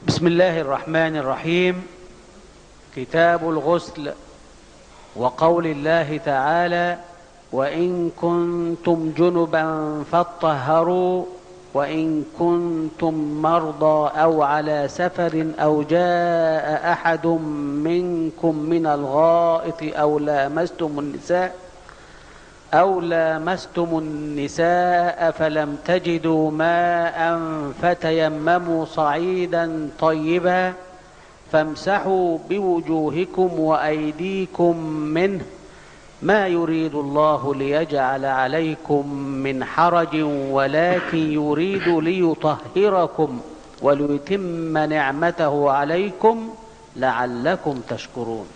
بسم الله الرحمن الرحيم كتاب الغسل وقول الله تعالى وإن كنتم جنبا فاطهروا وإن كنتم مرضى أو على سفر أو جاء أحد منكم من الغائط أو لامستم النساء أو لامستم النساء فلم تجدوا ماء فتيمموا صعيدا طيبا فامسحوا بوجوهكم وأيديكم منه ما يريد الله ليجعل عليكم من حرج ولكن يريد ليطهركم وليتم نعمته عليكم لعلكم تشكرون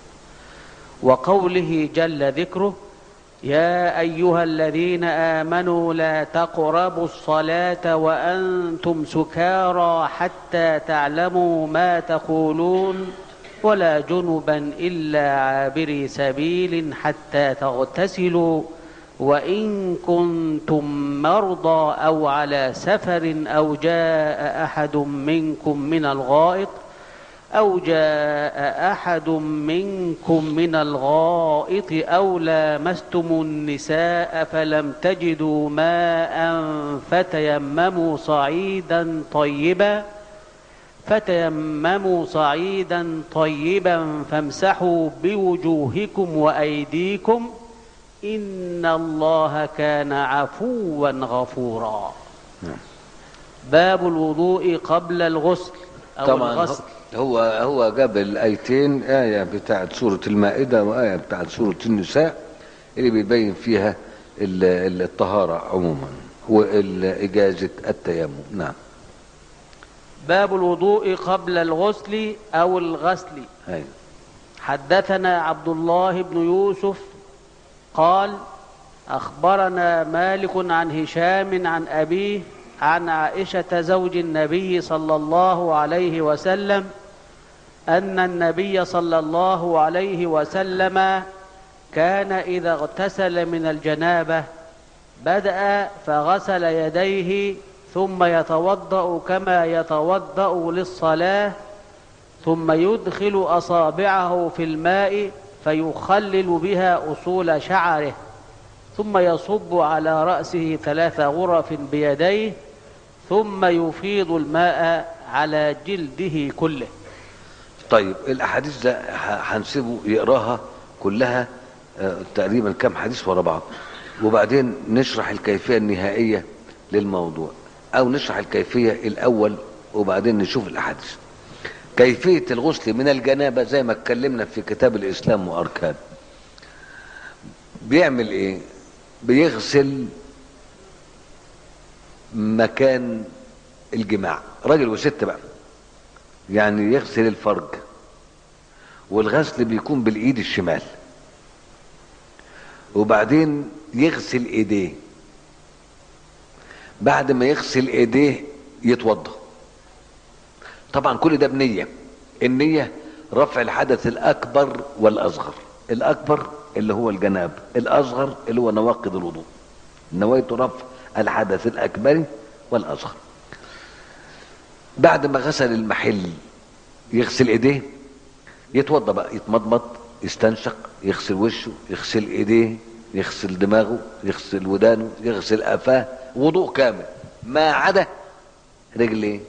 وقوله جل ذكره يا أيها الذين آمنوا لا تقربوا الصلاة وأنتم سكارى حتى تعلموا ما تقولون ولا جنبا إلا عابري سبيل حتى تغتسلوا وإن كنتم مرضى أو على سفر أو جاء أحد منكم من الغائط أو جاء أحد منكم من الغائط أو لامستم النساء فلم تجدوا ماء فتيمموا صعيدا طيبا فتيمموا صعيدا طيبا فامسحوا بوجوهكم وأيديكم إن الله كان عفوا غفورا باب الوضوء قبل الغسل أو طبعا الغسل هو هو جاب الايتين ايه بتاعت سوره المائده وايه بتاعت سوره النساء اللي بيبين فيها ال- ال- الطهاره عموما واجازه التيمم نعم باب الوضوء قبل الغسل أو الغسل أيوة. حدثنا عبد الله بن يوسف قال أخبرنا مالك عن هشام عن أبيه عن عائشة زوج النبي صلى الله عليه وسلم أن النبي صلى الله عليه وسلم كان إذا اغتسل من الجنابة بدأ فغسل يديه ثم يتوضأ كما يتوضأ للصلاة ثم يدخل أصابعه في الماء فيخلل بها أصول شعره ثم يصب على رأسه ثلاث غرف بيديه ثم يفيض الماء على جلده كله طيب الاحاديث ده ه- هنسيبه يقراها كلها آه، تقريبا كام حديث ورا بعض وبعدين نشرح الكيفيه النهائيه للموضوع او نشرح الكيفيه الاول وبعدين نشوف الاحاديث كيفيه الغسل من الجنابه زي ما اتكلمنا في كتاب الاسلام واركان بيعمل ايه بيغسل مكان الجماع راجل وست بقى يعني يغسل الفرج والغسل بيكون بالايد الشمال وبعدين يغسل ايديه بعد ما يغسل ايديه يتوضا طبعا كل ده بنيه النيه رفع الحدث الاكبر والاصغر الاكبر اللي هو الجناب الاصغر اللي هو نواقض الوضوء نويت رفع الحدث الاكبر والاصغر بعد ما غسل المحل يغسل ايديه يتوضا بقى يتمضمض يستنشق يغسل وشه يغسل ايديه يغسل دماغه يغسل ودانه يغسل قفاه وضوء كامل ما عدا رجليه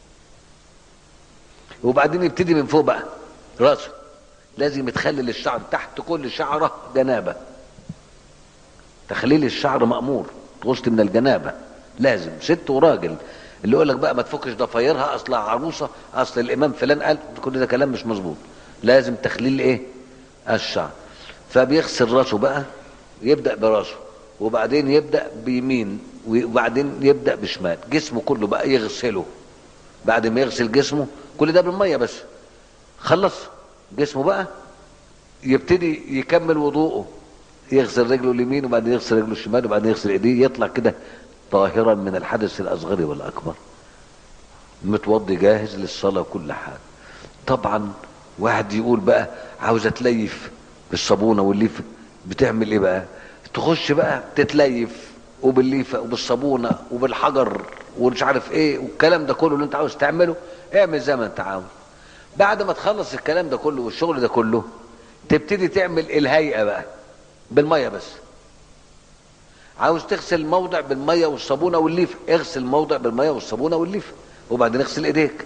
وبعدين يبتدي من فوق بقى راسه لازم يتخلل الشعر تحت كل شعره جنابه تخليل الشعر مأمور تغسل من الجنابه لازم ست وراجل اللي يقول لك بقى ما تفكش ضفايرها اصل عروسه اصل الامام فلان قال كل ده كلام مش مظبوط لازم تخليل ايه الشعر فبيغسل راسه بقى يبدا براسه وبعدين يبدا بيمين وبعدين يبدا بشمال جسمه كله بقى يغسله بعد ما يغسل جسمه كل ده بالميه بس خلص جسمه بقى يبتدي يكمل وضوءه يغسل رجله اليمين وبعدين يغسل رجله الشمال وبعدين يغسل ايديه يطلع كده طاهرا من الحدث الاصغر والاكبر متوضي جاهز للصلاه وكل حاجه طبعا واحد يقول بقى عاوز اتليف بالصابونه والليف بتعمل ايه بقى تخش بقى تتليف وبالليفه وبالصابونه وبالحجر ومش عارف ايه والكلام ده كله اللي انت عاوز تعمله اعمل زي ما انت عاوز بعد ما تخلص الكلام ده كله والشغل ده كله تبتدي تعمل الهيئه بقى بالميه بس عاوز تغسل الموضع بالميه والصابونه والليفه اغسل الموضع بالميه والصابونه والليفه وبعدين اغسل ايديك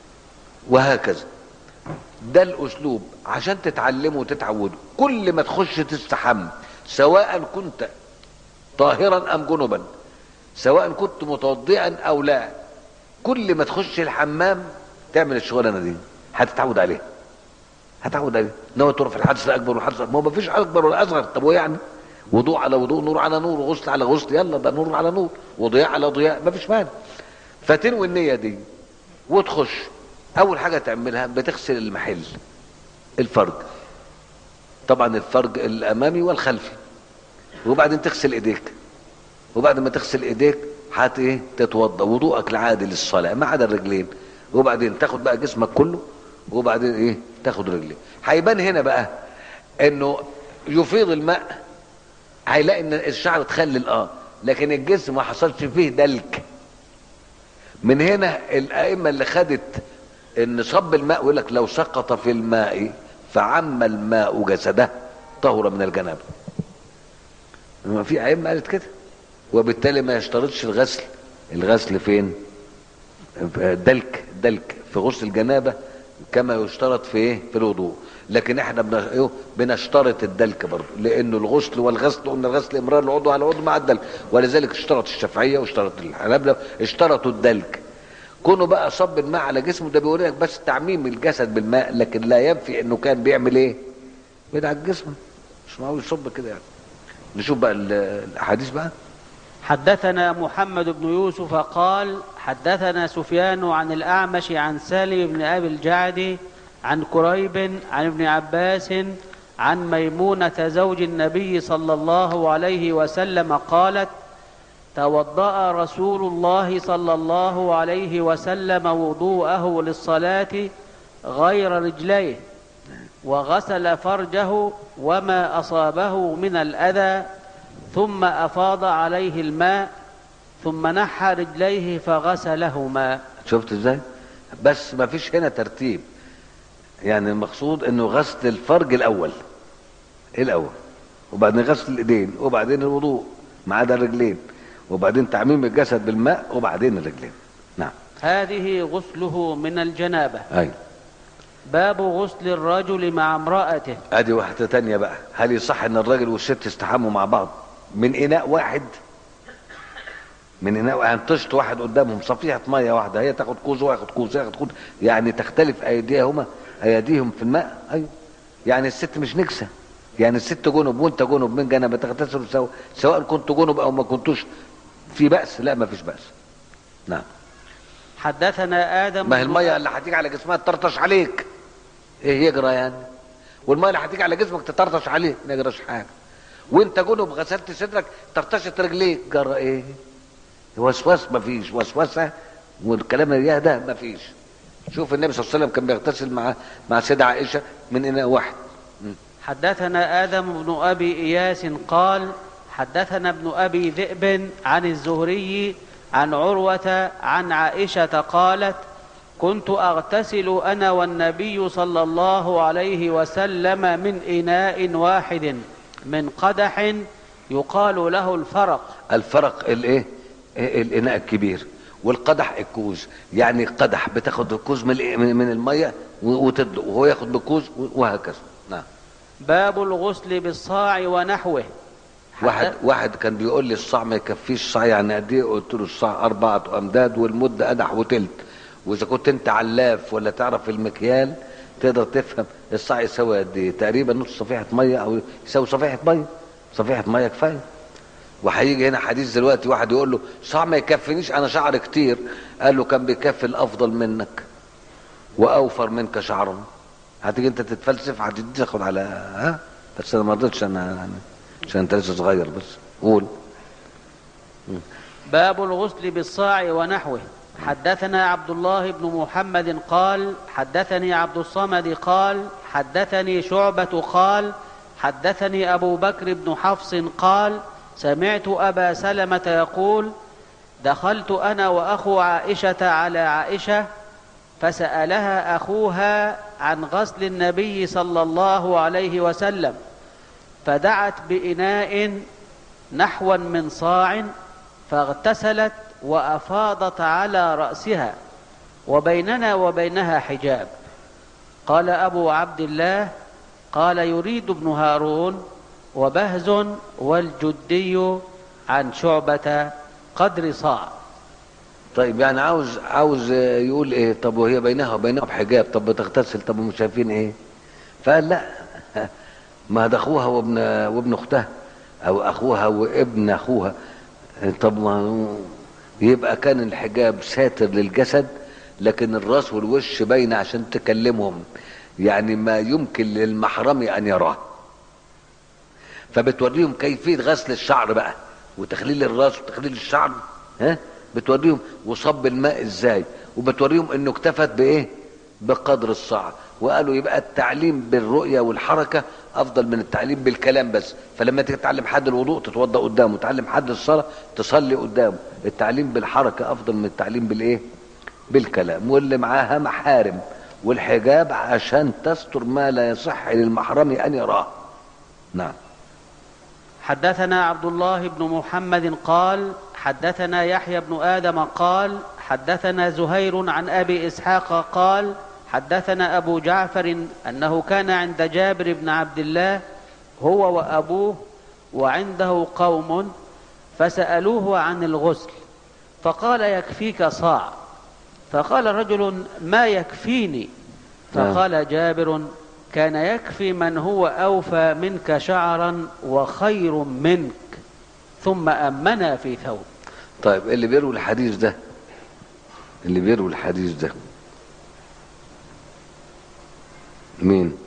وهكذا ده الاسلوب عشان تتعلمه وتتعوده كل ما تخش تستحم سواء كنت طاهرا ام جنبا سواء كنت متوضئا او لا كل ما تخش الحمام تعمل الشغلانه دي هتتعود عليها هتعود عليها ناوي تروح في الحدث الاكبر والحدث الأكبر. ما هو مفيش اكبر ولا اصغر طب هو يعني وضوء على وضوء نور على نور غسل على غسل يلا ده نور على نور وضياء على ضياء مفيش مانع فتنوي النيه دي وتخش اول حاجه تعملها بتغسل المحل الفرج طبعا الفرج الامامي والخلفي وبعدين تغسل ايديك وبعد ما تغسل ايديك هت ايه تتوضا وضوءك العادي للصلاه ما عدا الرجلين وبعدين تاخد بقى جسمك كله وبعدين ايه تاخد رجلين هيبان هنا بقى انه يفيض الماء هيلاقي ان الشعر اتخلل اه لكن الجسم ما حصلش فيه دلك من هنا الائمه اللي خدت ان صب الماء يقول لك لو سقط في الماء فعم الماء جسده طهر من الجنابه ما في ائمه قالت كده وبالتالي ما يشترطش الغسل الغسل فين دلك دلك في غسل الجنابه كما يشترط في ايه في الوضوء لكن احنا بن- إيه؟ بنشترط الدلك برضه لانه الغسل والغسل قلنا الغسل امرار العضو على العضو مع الدلك ولذلك اشترط الشافعيه واشترط الحنابله اشترطوا الدلك كونه بقى صب الماء على جسمه ده بيوريك بس تعميم الجسد بالماء لكن لا ينفي انه كان بيعمل ايه بيدعك الجسم مش معقول يصب كده يعني نشوف بقى ال- الاحاديث بقى حدثنا محمد بن يوسف قال حدثنا سفيان عن الأعمش عن سالم بن أبي الجعد عن كريب عن ابن عباس عن ميمونة زوج النبي صلى الله عليه وسلم قالت توضأ رسول الله صلى الله عليه وسلم وضوءه للصلاة غير رجليه وغسل فرجه وما أصابه من الأذى ثم أفاض عليه الماء ثم نحى رجليه فغسلهما شفت ازاي بس ما فيش هنا ترتيب يعني المقصود انه غسل الفرج الاول الاول وبعدين غسل الايدين وبعدين الوضوء ما عدا الرجلين وبعدين تعميم الجسد بالماء وبعدين الرجلين نعم هذه غسله من الجنابة ايوه باب غسل الرجل مع امرأته ادي واحده تانية بقى هل يصح ان الراجل والست يستحموا مع بعض من اناء واحد من اناء يعني طشت واحد قدامهم صفيحه ميه واحده هي تاخد كوز وياخد كوز ياخد كوز يعني تختلف ايديهما ايديهم في الماء ايوه يعني الست مش نكسه يعني الست جنب وانت جنب من جنب تغتسلوا سوا سواء كنت جنب او ما كنتوش في باس لا ما فيش باس نعم حدثنا آدم ما هي بن- الميه اللي هتيجي على جسمها تطرطش عليك ايه يجرى يعني والميه اللي هتيجي على جسمك تطرطش عليه ما يجراش حاجه وانت جنب غسلت صدرك طرطشت رجليك جرى ايه وسواس ما فيش وسوسه والكلام اللي ده ما فيش شوف النبي صلى الله عليه وسلم كان بيغتسل مع مع سيدة عائشه من اناء واحد م. حدثنا آدم بن أبي إياس قال حدثنا ابن أبي ذئب عن الزهري عن عروة عن عائشة قالت كنت أغتسل أنا والنبي صلى الله عليه وسلم من إناء واحد من قدح يقال له الفرق الفرق الايه إيه الاناء الكبير والقدح الكوز يعني قدح بتاخد الكوز من الإيه؟ من من الميه و- وتدلق وهو ياخد بالكوز وهكذا نعم باب الغسل بالصاع ونحوه واحد واحد كان بيقول لي الصاع ما يكفيش صاع يعني قد ايه قلت له الصاع اربعه امداد والمده قدح وتلت واذا كنت انت علاف ولا تعرف المكيال تقدر تفهم الصاع يساوي قد ايه تقريبا نص صفيحه ميه او يساوي صفيحه ميه صفيحه ميه كفايه وهيجي هنا حديث دلوقتي واحد يقول له صاع ما يكفينيش انا شعر كتير قال له كان بيكفي الافضل منك واوفر منك شعرا هتيجي انت تتفلسف هتدي تاخد على ها بس انا ما رضيتش انا يعني عشان انت لسه صغير بس قول باب الغسل بالصاع ونحوه حدثنا عبد الله بن محمد قال حدثني عبد الصمد قال حدثني شعبة قال حدثني أبو بكر بن حفص قال سمعت أبا سلمة يقول دخلت أنا وأخو عائشة على عائشة فسألها أخوها عن غسل النبي صلى الله عليه وسلم فدعت بإناء نحوا من صاع فاغتسلت وأفاضت على رأسها وبيننا وبينها حجاب قال أبو عبد الله قال يريد ابن هارون وبهز والجدي عن شعبة قدر صاع طيب يعني عاوز عاوز يقول ايه طب وهي بينها وبينها بحجاب طب بتغتسل طب مش شايفين ايه فقال لا ما ده اخوها وابن وابن اختها او اخوها وابن اخوها طب ما هو- يبقى كان الحجاب ساتر للجسد لكن الراس والوش باينه عشان تكلمهم يعني ما يمكن للمحرم ان يراه فبتوريهم كيفيه غسل الشعر بقى وتخليل الراس وتخليل الشعر ها بتوريهم وصب الماء ازاي وبتوريهم انه اكتفت بايه بقدر الصاع وقالوا يبقى التعليم بالرؤية والحركة أفضل من التعليم بالكلام بس فلما تيجي تعلم حد الوضوء تتوضأ قدامه تعلم حد الصلاة تصلي قدامه التعليم بالحركة أفضل من التعليم بالإيه بالكلام واللي معاها محارم والحجاب عشان تستر ما لا يصح للمحرم أن يراه نعم حدثنا عبد الله بن محمد قال حدثنا يحيى بن ادم قال حدثنا زهير عن ابي اسحاق قال حدثنا ابو جعفر انه كان عند جابر بن عبد الله هو وابوه وعنده قوم فسالوه عن الغسل فقال يكفيك صاع فقال رجل ما يكفيني فقال جابر كان يكفي من هو اوفى منك شعرا وخير منك ثم امنا في ثوب طيب اللي بيروي الحديث ده اللي بيروي الحديث ده مين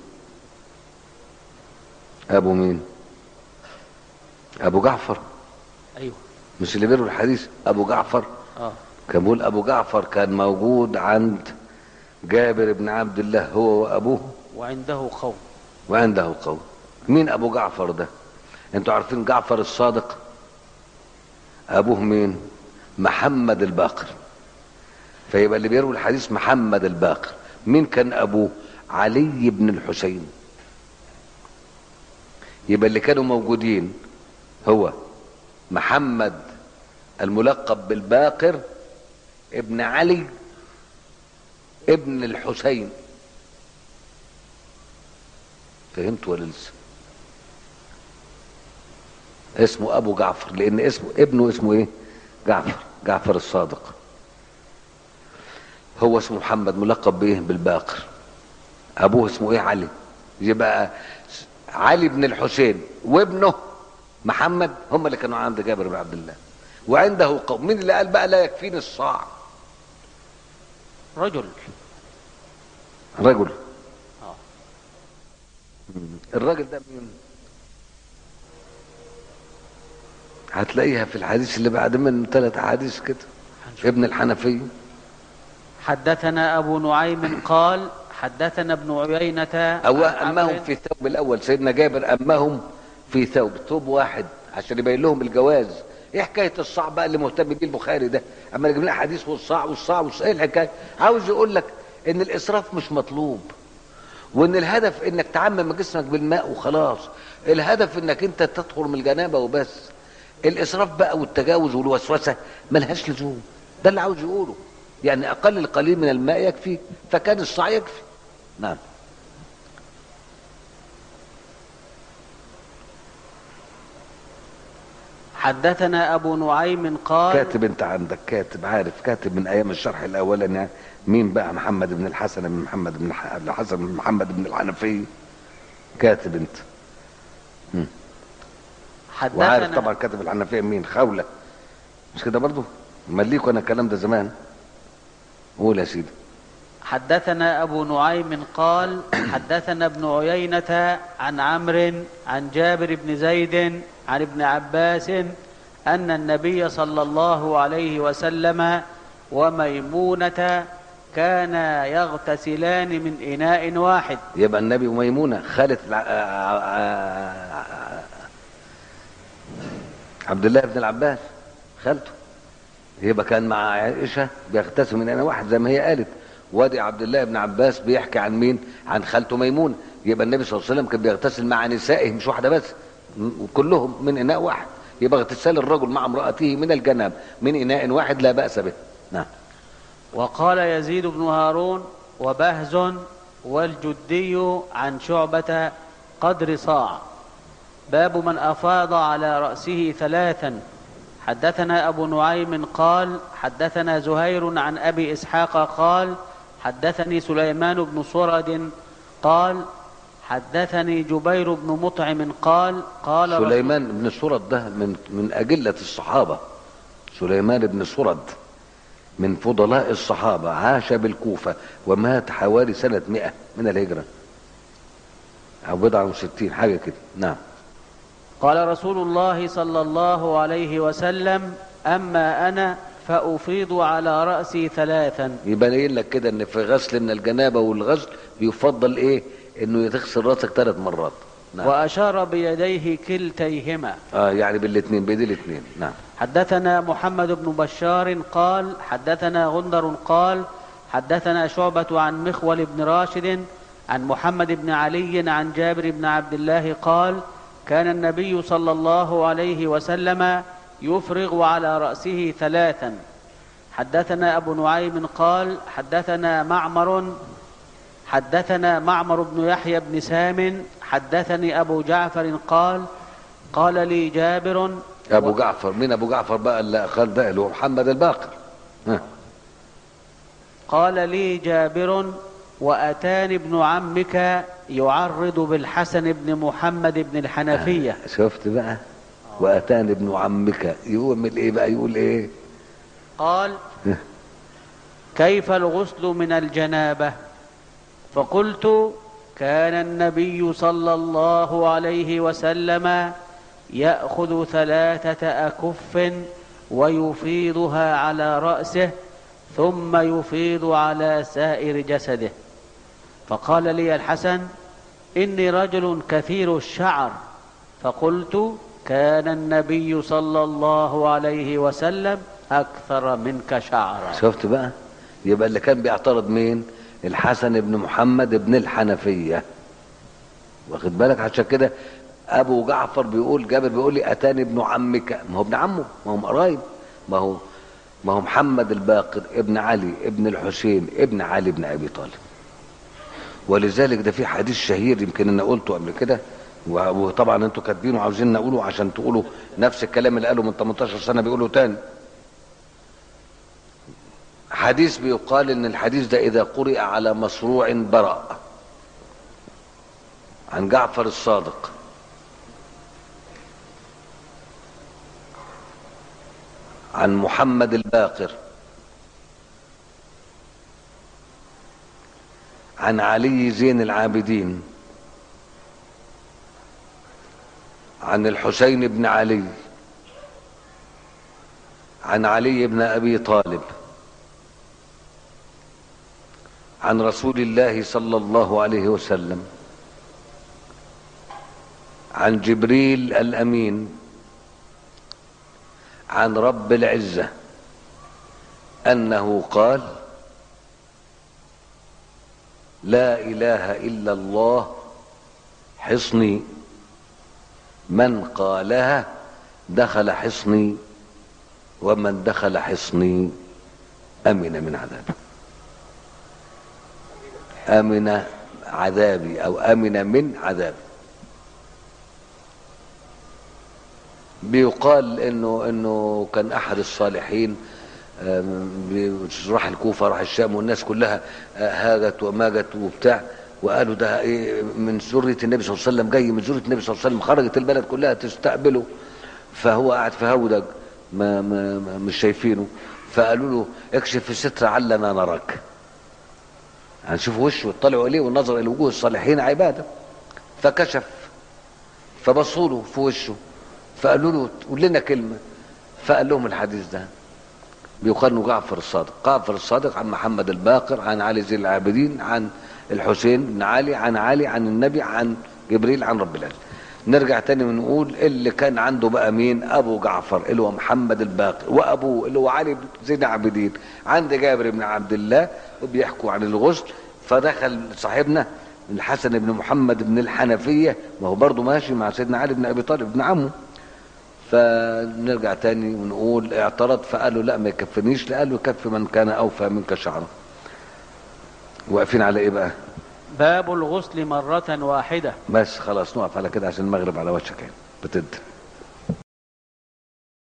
ابو مين ابو جعفر ايوه مش اللي بيروي الحديث ابو جعفر اه كان بيقول ابو جعفر كان موجود عند جابر بن عبد الله هو وابوه وعنده قوم وعنده قوم مين ابو جعفر ده انتوا عارفين جعفر الصادق ابوه مين محمد الباقر فيبقى اللي بيروي الحديث محمد الباقر مين كان ابوه علي بن الحسين يبقى اللي كانوا موجودين هو محمد الملقب بالباقر ابن علي ابن الحسين فهمت ولا لسه اسمه ابو جعفر لان اسمه ابنه اسمه ايه جعفر جعفر الصادق هو اسمه محمد ملقب بايه بالباقر ابوه اسمه ايه علي يبقى علي بن الحسين وابنه محمد هم اللي كانوا عند جابر بن عبد الله وعنده قوم مين اللي قال بقى لا يكفيني الصاع رجل رجل اه الراجل ده مين هتلاقيها في الحديث اللي بعد منه ثلاث احاديث كده هنشوف. ابن الحنفية حدثنا ابو نعيم قال حدثنا ابن عيينة أو عن أمهم عمرو- في الثوب الأول سيدنا جابر أمهم في ثوب ثوب واحد عشان يبين لهم الجواز ايه حكايه الصاع بقى اللي مهتم بيه البخاري ده اما يجيب لنا حديث والصاع والصاع والصاع ايه الحكايه عاوز يقول لك ان الاسراف مش مطلوب وان الهدف انك تعمم جسمك بالماء وخلاص الهدف انك انت تطهر من الجنابه وبس الاسراف بقى والتجاوز والوسوسه ملهاش لزوم ده اللي عاوز يقوله يعني اقل القليل من الماء يكفي فكان الصاع يكفي نعم حدثنا ابو نعيم قال كاتب انت عندك كاتب عارف كاتب من ايام الشرح الاولاني مين بقى محمد بن الحسن بن محمد بن الح- بن الحسن بن محمد بن الحنفي كاتب انت وعارف حدثنا طبعا كاتب الحنفيه مين خولة مش كده برضو مليكوا انا الكلام ده زمان قول يا سيدي حدثنا أبو نعيم قال حدثنا ابن عيينة عن عمرو عن جابر بن زيد عن ابن عباس أن النبي صلى الله عليه وسلم وميمونة كانا يغتسلان من إناء واحد يبقى النبي وميمونه خالة الع... آ- آ- آ- عبد الله بن العباس خالته يبقى كان مع عائشه بيغتسل من انا واحد زي ما هي قالت وادي عبد الله بن عباس بيحكي عن مين عن خالته ميمونه يبقى النبي صلى الله عليه وسلم كان بيغتسل مع نسائه مش واحده بس م- كلهم من اناء واحد يبقى اغتسال الرجل مع امراته من الجناب من اناء واحد لا باس به نعم وقال يزيد بن هارون وبهز والجدي عن شعبة قدر صاع باب من أفاض على رأسه ثلاثا حدثنا أبو نعيم قال حدثنا زهير عن أبي إسحاق قال حدثني سليمان بن صرد قال حدثني جبير بن مطعم قال قال رسول- سليمان بن سرد ده من من أجلة الصحابة سليمان بن سرد من فضلاء الصحابة عاش بالكوفة ومات حوالي سنة مئة من الهجرة أو بضعة وستين حاجة كده نعم قال رسول الله صلى الله عليه وسلم أما أنا فأفيض على رأسي ثلاثا يبين لك كده ان في غسل من الجنابة والغسل يفضل ايه انه تغسل راسك ثلاث مرات نعم وأشار بيديه كلتيهما اه يعني بالاثنين بايدي الاثنين نعم حدثنا محمد بن بشار قال حدثنا غندر قال حدثنا شعبة عن مخول بن راشد عن محمد بن علي عن جابر بن عبد الله قال كان النبي صلى الله عليه وسلم يفرغ على رأسه ثلاثا حدثنا أبو نعيم قال حدثنا معمر حدثنا معمر بن يحيى بن سام حدثني أبو جعفر قال قال لي جابر ابو جعفر مين ابو جعفر بقى اللي قال ده اللي هو محمد الباقر ها قال لي جابر وأتاني ابن عمك يعرض بالحسن بن محمد بن الحنفية شفت بقى واتاني ابن عمك يقول ايه بقى يقول ايه قال كيف الغسل من الجنابة فقلت كان النبي صلى الله عليه وسلم يأخذ ثلاثة أكف ويفيضها على رأسه ثم يفيض على سائر جسده فقال لي الحسن إني رجل كثير الشعر فقلت كان النبي صلى الله عليه وسلم أكثر منك شعرا شفت بقى يبقى اللي كان بيعترض مين الحسن بن محمد بن الحنفية واخد بالك عشان كده ابو جعفر بيقول جابر بيقول لي اتاني ابن عمك ما هو ابن عمه ما هم قرايب ما هو ما هو محمد الباقر ابن علي ابن الحسين ابن علي بن ابي طالب ولذلك ده في حديث شهير يمكن انا قلته قبل كده وطبعا انتوا كاتبينه وعاوزين نقوله عشان تقولوا نفس الكلام اللي قاله من 18 سنه بيقولوا تاني حديث بيقال ان الحديث ده اذا قرئ على مصروع برأ عن جعفر الصادق عن محمد الباقر عن علي زين العابدين عن الحسين بن علي عن علي بن ابي طالب عن رسول الله صلى الله عليه وسلم عن جبريل الامين عن رب العزه انه قال لا اله الا الله حصني من قالها دخل حصني ومن دخل حصني امن من عذابي امن عذابي او امن من عذابي بيقال انه انه كان احد الصالحين آم، راح الكوفه راح الشام والناس كلها آه، هاجت وماجت وبتاع وقالوا ده ايه من ذريه النبي صلى الله عليه وسلم جاي من ذريه النبي صلى الله عليه وسلم خرجت البلد كلها تستقبله فهو قاعد في هودج ما, ما, ما مش شايفينه فقالوا له اكشف الستر علنا نراك هنشوف وشه واطلعوا اليه والنظر الى وجوه الصالحين عباده فكشف فبصوا له في وشه فقالوا له قول لنا كلمه فقال لهم الحديث ده بيقال انه جعفر الصادق جعفر الصادق عن محمد الباقر عن علي زين العابدين عن الحسين بن علي عن علي عن النبي عن جبريل عن رب العالمين نرجع تاني ونقول اللي كان عنده بقى مين ابو جعفر اللي هو محمد الباقر وابوه اللي هو علي بن زين العابدين عند جابر بن عبد الله وبيحكوا عن الغسل فدخل صاحبنا الحسن بن محمد بن الحنفية ما هو برضه ماشي مع سيدنا علي بن ابي طالب ابن عمه فنرجع تاني ونقول اعترض فقال له لا ما يكفنيش لا قال له يكفي من كان اوفى منك شعرا واقفين على ايه بقى باب الغسل مرة واحدة بس خلاص نقف على كده عشان المغرب على وشك يعني بتد